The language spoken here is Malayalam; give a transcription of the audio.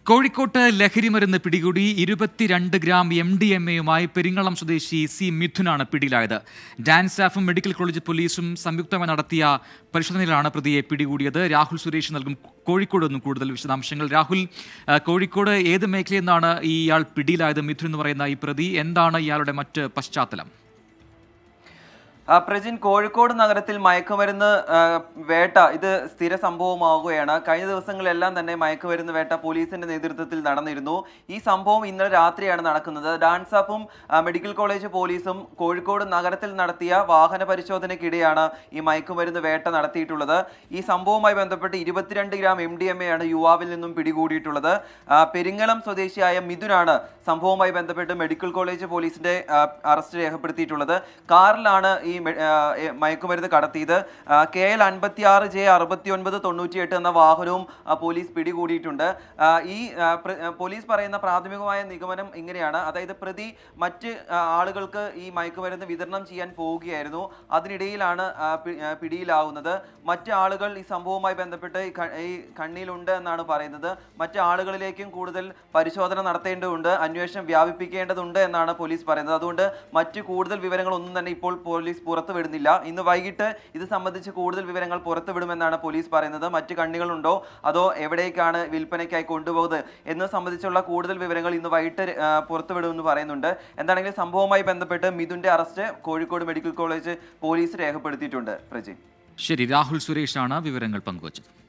കോഴിക്കോട്ട് ലഹരിമരുന്ന് പിടികൂടി ഇരുപത്തിരണ്ട് ഗ്രാം എം ഡി എം എയുമായി പെരിങ്ങളം സ്വദേശി സി മിഥുനാണ് പിടിയിലായത് ഡാൻസാഫും മെഡിക്കൽ കോളേജ് പോലീസും സംയുക്തമായി നടത്തിയ പരിശോധനയിലാണ് പ്രതിയെ പിടികൂടിയത് രാഹുൽ സുരേഷ് നൽകും കോഴിക്കോട് നിന്നും കൂടുതൽ വിശദാംശങ്ങൾ രാഹുൽ ആ, കോഴിക്കോട് ഏത് മേഖലയിൽ നിന്നാണ് ഈ ഇയാൾ പിടിയിലായത് മിഥുൻ എന്ന് പറയുന്ന ഈ പ്രതി എന്താണ് ഇയാളുടെ മറ്റ് പശ്ചാത്തലം ആ, പ്രജിൻ കോഴിക്കോട് നഗരത്തിൽ മയക്കുമരുന്ന് ആ, വേട്ട ഇത് സ്ഥിര സംഭവമാവുകയാണ് കഴിഞ്ഞ ദിവസങ്ങളിലെല്ലാം തന്നെ മയക്കുമരുന്ന് വേട്ട പോലീസിന്റെ നേതൃത്വത്തിൽ നടന്നിരുന്നു ഈ സംഭവം ഇന്നലെ രാത്രിയാണ് നടക്കുന്നത് ഡാൻസാപ്പും ആ, മെഡിക്കൽ കോളേജ് പോലീസും കോഴിക്കോട് നഗരത്തിൽ നടത്തിയ വാഹന പരിശോധനയ്ക്കിടെയാണ് ഈ മയക്കുമരുന്ന് വേട്ട നടത്തിയിട്ടുള്ളത് ഈ സംഭവവുമായി ബന്ധപ്പെട്ട് ഇരുപത്തിരണ്ട് gram M D M A ആണ് യുവാവിൽ നിന്നും പിടികൂടിയിട്ടുള്ളത് ആ, പെരിങ്ങളം സ്വദേശിയായ മിഥുനാണ് സംഭവവുമായി ബന്ധപ്പെട്ട് മെഡിക്കൽ കോളേജ് പോലീസിന്റെ ആ, അറസ്റ്റ് രേഖപ്പെടുത്തിയിട്ടുള്ളത് കാറിലാണ് ഈ മെ- ആ, എ, മയക്കുമരുന്ന് കടത്തിയത് കെ എൽ അൻപത്തി ആറ് ജെ അറുപത്തി ഒൻപത് തൊണ്ണൂറ്റി എട്ട് എന്ന വാഹനവും ആ, പോലീസ് പിടികൂടിയിട്ടുണ്ട് ആ, ഈ ആ, പ്ര- ആ, പോലീസ് പറയുന്ന പ്രാഥമികമായ നിഗമനം ഇങ്ങനെയാണ് അതായത് പ്രതി മറ്റ് ആ, ആളുകൾക്ക് ഈ മയക്കുമരുന്ന് വിതരണം ചെയ്യാൻ പോവുകയായിരുന്നു അതിനിടയിലാണ് ആ, പി- ആ, പിടിയിലാവുന്നത് മറ്റ് ആളുകൾ ഈ സംഭവവുമായി ബന്ധപ്പെട്ട് ഈ ക- ഈ കണ്ണിയിലുണ്ട് എന്നാണ് പറയുന്നത് മറ്റ് ആളുകളിലേക്കും കൂടുതൽ പരിശോധന നടത്തേണ്ടതുണ്ട് അന്വേഷണം വ്യാപിപ്പിക്കേണ്ടതുണ്ട് എന്നാണ് പോലീസ് പറയുന്നത് അതുകൊണ്ട് മറ്റ് കൂടുതൽ വിവരങ്ങളൊന്നും തന്നെ ഇപ്പോൾ പോലീസ് പുറത്തുവിടുന്നില്ല ഇന്ന് വൈകിട്ട് ഇത് സംബന്ധിച്ച് കൂടുതൽ വിവരങ്ങൾ പുറത്തുവിടുമെന്നാണ് പോലീസ് പറയുന്നത് മറ്റ് കണ്ണികളുണ്ടോ അതോ എവിടേക്കാണ് വിൽപ്പനയ്ക്കായി കൊണ്ടുപോകുന്നത് എന്ന് സംബന്ധിച്ചുള്ള കൂടുതൽ വിവരങ്ങൾ ഇന്ന് വൈകിട്ട് ആ, പുറത്തുവിടുമെന്ന് പറയുന്നുണ്ട് എന്താണെങ്കിലും സംഭവവുമായി ബന്ധപ്പെട്ട് മിഥുന്റെ arrest Kozhikode medical college police രേഖപ്പെടുത്തിയിട്ടുണ്ട് പ്രജി ശരി രാഹുൽ സുരേഷാണ് വിവരങ്ങൾ പങ്കുവച്ചത്